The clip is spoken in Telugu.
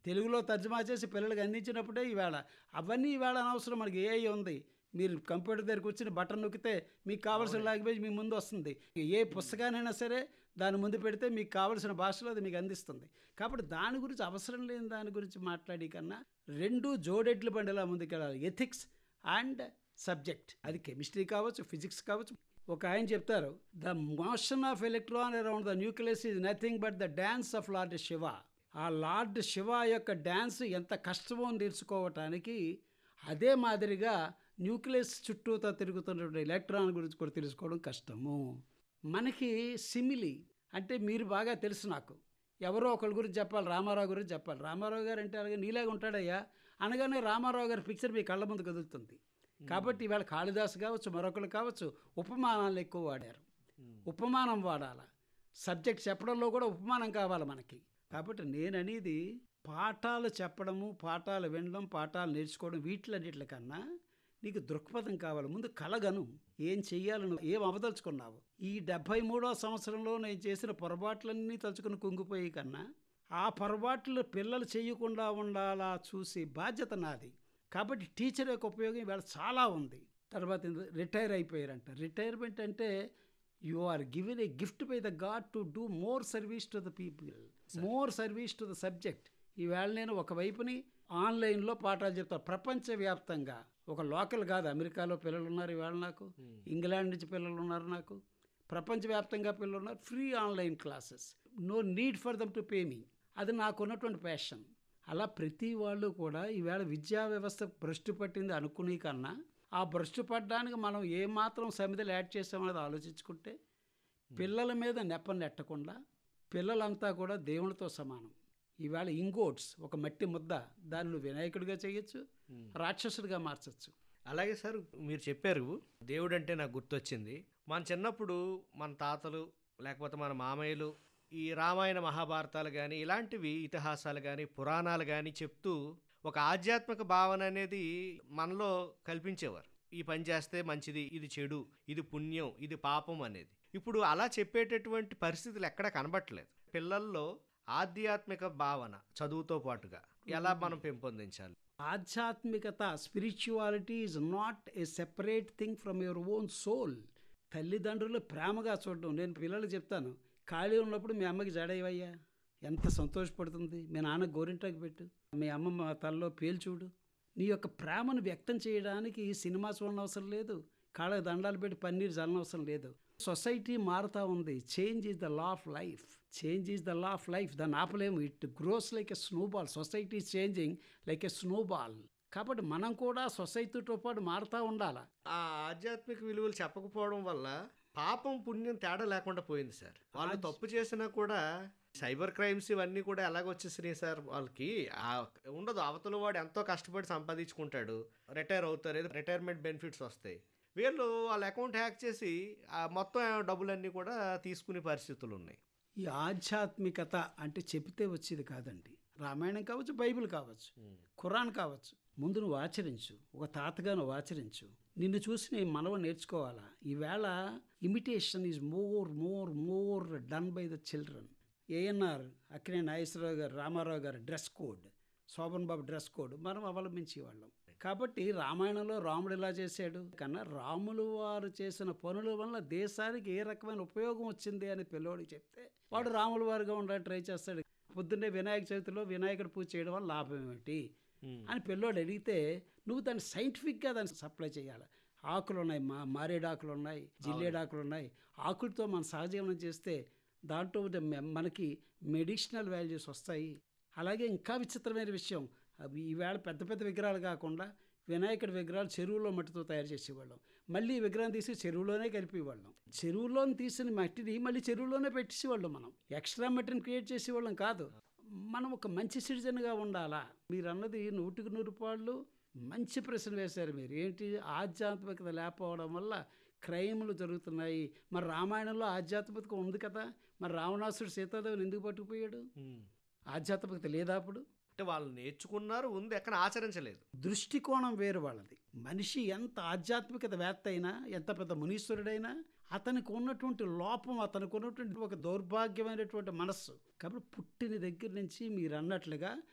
తెలుగులో తర్జుమా చేసి పిల్లలకి అందించినప్పుడే ఈవేళ అవన్నీ ఈవేళ అనవసరం మనకి ఏ ఉంది మీరు కంప్యూటర్ దగ్గరికి వచ్చిన బటన్ నొక్కితే మీకు కావాల్సిన లాంగ్వేజ్ మీ ముందు వస్తుంది ఏ పుస్తకానైనా సరే దాని ముందు పెడితే మీకు కావాల్సిన భాషలో అది మీకు అందిస్తుంది కాబట్టి దాని గురించి అవసరం లేని దాని గురించి మాట్లాడి కన్నా రెండు జోడెడ్ల బండిలా ముందుకెళ్ళాలి ఎథిక్స్ అండ్ సబ్జెక్ట్ అది కెమిస్ట్రీ కావచ్చు ఫిజిక్స్ కావచ్చు ఒక ఆయన చెప్తారు the motion of electron around the nucleus is nothing but the dance of Lord Shiva ఆ లార్డ్ శివ యొక్క డ్యాన్స్ ఎంత కష్టమో తెలుసుకోవటానికి అదే మాదిరిగా న్యూక్లియస్ చుట్టూతో తిరుగుతున్నటువంటి ఎలక్ట్రాన్ గురించి కూడా తెలుసుకోవడం కష్టము మనకి సిమిలి అంటే మీరు బాగా తెలుసు నాకు ఎవరో ఒకరి గురించి చెప్పాలి రామారావు గురించి చెప్పాలి రామారావు గారు అంటే అలాగే నీలాగా ఉంటాడయ్యా అనగానే రామారావు గారి పిక్చర్ మీ కళ్ళ ముందు కదులుతుంది కాబట్టి ఇవాళ కాళిదాస్ కావచ్చు మరొకరు కావచ్చు ఉపమానాలు ఎక్కువ వాడారు ఉపమానం వాడాలి సబ్జెక్ట్ చెప్పడంలో కూడా ఉపమానం కావాలి మనకి కాబట్టి నేను అనేది పాఠాలు చెప్పడము పాఠాలు వినడం పాఠాలు నేర్చుకోవడం వీటిలన్నిటి కన్నా నీకు దృక్పథం కావాలి ముందు కలగను ఏం చెయ్యాలను ఏం అవదలుచుకున్నావు ఈ డెబ్భై మూడో సంవత్సరంలో నేను చేసిన పొరపాట్లన్నీ తలుచుకుని కుంగిపోయి కన్నా ఆ పొరపాట్లు పిల్లలు చేయకుండా ఉండాలా చూసి బాధ్యత నాది కాబట్టి టీచర్ యొక్క ఉపయోగం ఇవాళ చాలా ఉంది తర్వాత రిటైర్ అయిపోయారంట రిటైర్మెంట్ అంటే you are given a gift by the God to do more service to the people more service to the subject ఈవేళ నేను ఒకవైపుని ఆన్లైన్లో పాఠాలు చెప్తాను ప్రపంచవ్యాప్తంగా ఒక లోకల్ కాదు అమెరికాలో పిల్లలు ఉన్నారు ఈవేళ నాకు ఇంగ్లాండ్ నుంచి పిల్లలు ఉన్నారు నాకు ప్రపంచవ్యాప్తంగా పిల్లలు ఉన్నారు free online classes no need for them to pay me అది నాకు ఉన్నటువంటి ప్యాషన్ అలా ప్రతి వాళ్ళు కూడా ఈవేళ విద్యా వ్యవస్థ భ్రష్టు పట్టింది అనుకునే కన్నా ఆ భ్రష్టు పడడానికి మనం ఏమాత్రం సమిధలు యాడ్ చేసామనేది ఆలోచించుకుంటే పిల్లల మీద నెప్ప నెట్టకుండా పిల్లలంతా కూడా దేవునితో సమానం ఈవేళ ఇంగోట్స్ ఒక మట్టి ముద్ద దాన్ని నువ్వు వినాయకుడిగా చేయొచ్చు రాక్షసుడిగా మార్చచ్చు అలాగే సార్ మీరు చెప్పారు దేవుడు అంటే నాకు గుర్తొచ్చింది మన చిన్నప్పుడు మన తాతలు లేకపోతే మన మామయ్యలు ఈ రామాయణ మహాభారతాలు కానీ ఇలాంటివి ఇతిహాసాలు కానీ పురాణాలు కానీ చెప్తూ ఒక ఆధ్యాత్మిక భావన అనేది మనలో కల్పించేవారు ఈ పని చేస్తే మంచిది ఇది చెడు ఇది పుణ్యం ఇది పాపం అనేది ఇప్పుడు అలా చెప్పేటటువంటి పరిస్థితులు ఎక్కడ కనబట్టలేదు పిల్లల్లో ఆధ్యాత్మిక భావన చదువుతో పాటుగా ఎలా మనం పెంపొందించాలి ఆధ్యాత్మికత spirituality is not a separate thing from your own soul తల్లిదండ్రులు ప్రేమగా చూడడం నేను పిల్లలు చెప్తాను ఖాళీ ఉన్నప్పుడు మీ అమ్మకి జడేవయ్యా ఎంత సంతోషపడుతుంది మీ నాన్న గోరింటాకు పెట్టు మీ అమ్మ తల్లో పేలు చూడు నీ యొక్క ప్రేమను వ్యక్తం చేయడానికి సినిమా చూడనవసరం లేదు కాళ్ళకి దండాలు పెట్టి పన్నీరు చల్లనవసరం లేదు సొసైటీ మారుతూ ఉంది change is the law of life change is the law of life దాన్ని ఆపలేము it grows like a snowball society changing like a snowball కాబట్టి మనం కూడా సొసైటీతో పాటు మారుతూ ఉండాలా ఆ ఆధ్యాత్మిక విలువలు చెప్పకపోవడం వల్ల పాపం పుణ్యం తేడా లేకుండా పోయింది సార్ వాళ్ళు తప్పు చేసినా కూడా సైబర్ క్రైమ్స్ ఇవన్నీ కూడా ఎలాగొచ్చేసినాయి సార్ వాళ్ళకి ఆ ఉండదు అవతల వాడు ఎంతో కష్టపడి సంపాదించుకుంటాడు రిటైర్ అవుతారు ఏదో రిటైర్మెంట్ బెనిఫిట్స్ వస్తాయి వీళ్ళు వాళ్ళ అకౌంట్ హ్యాక్ చేసి ఆ మొత్తం డబ్బులన్నీ కూడా తీసుకునే పరిస్థితులు ఉన్నాయి ఈ ఆధ్యాత్మికత అంటే చెబితే వచ్చేది కాదండి రామాయణం కావచ్చు బైబిల్ కావచ్చు ఖురాన్ కావచ్చు ముందు నువ్వు ఆచరించు ఒక తాతగా నువ్వు ఆచరించు నిన్ను చూసి నేను మనవ నేర్చుకోవాలా ఈవేళ imitation is more more more done by the children ANR Akkineni Nageswara Rao గారు రామారావు గారు dress code Sobhan Babu dress code మనం అవలంబించేవాళ్ళం కాబట్టి రామాయణంలో రాముడు ఎలా చేశాడు కన్నా రాములు వారు చేసిన పనుల వల్ల దేశానికి ఏ రకమైన ఉపయోగం వచ్చింది అని పిల్లోడికి చెప్తే వాడు రాముల వారుగా ఉండడానికి ట్రై చేస్తాడు పొద్దున్నే వినాయక చవితిలో వినాయకుడు పూజ చేయడం వల్ల లాభం ఏమిటి అని పిల్లోడు అడిగితే నువ్వు దాన్ని సైంటిఫిక్గా దాన్ని సప్లై చేయాలి ఆకులు ఉన్నాయి మా మారేడాకులు ఉన్నాయి జిల్లేడాకులు ఉన్నాయి ఆకులతో మనం సహజీవనం చేస్తే దాంట్లో ఉండే మె- మనకి మెడిసినల్ వాల్యూస్ వస్తాయి అలాగే ఇంకా విచిత్రమైన విషయం అవి ఈవేళ పెద్ద పెద్ద విగ్రహాలు కాకుండా వినాయకుడి విగ్రహాలు చెరువులో మట్టితో తయారు చేసేవాళ్ళం మళ్ళీ ఈ విగ్రహం తీసి చెరువులోనే కలిపేవాళ్ళం చెరువులో తీసిన మట్టిని మళ్ళీ చెరువులోనే పెట్టేసేవాళ్ళం మనం ఎక్స్ట్రా మట్టిని క్రియేట్ చేసేవాళ్ళం కాదు మనం ఒక మంచి సిటిజన్గా ఉండాలా మీరు అన్నది నూటికి నూరు పాళ్ళు మంచి ప్రశ్న వేశారు మీరు ఏంటి ఆధ్యాత్మికత లేకపోవడం వల్ల క్రైములు జరుగుతున్నాయి మరి రామాయణంలో ఆధ్యాత్మికత ఉంది కదా మరి రావణాసుడు సీతాదేవిని ఎందుకు పట్టుకుపోయాడు ఆధ్యాత్మికత లేదా అప్పుడు అంటే వాళ్ళు నేర్చుకున్నారు ఉంది ఎక్కడ ఆచరించలేదు దృష్టికోణం వేరు వాళ్ళది మనిషి ఎంత ఆధ్యాత్మికత వేత్త అయినా ఎంత పెద్ద మునీశ్వరుడైనా అతనికి ఉన్నటువంటి లోపం అతనికి ఉన్నటువంటి ఒక దౌర్భాగ్యమైనటువంటి మనస్సు కాబట్టి పుట్టిన దగ్గర నుంచి మీరు అన్నట్లుగా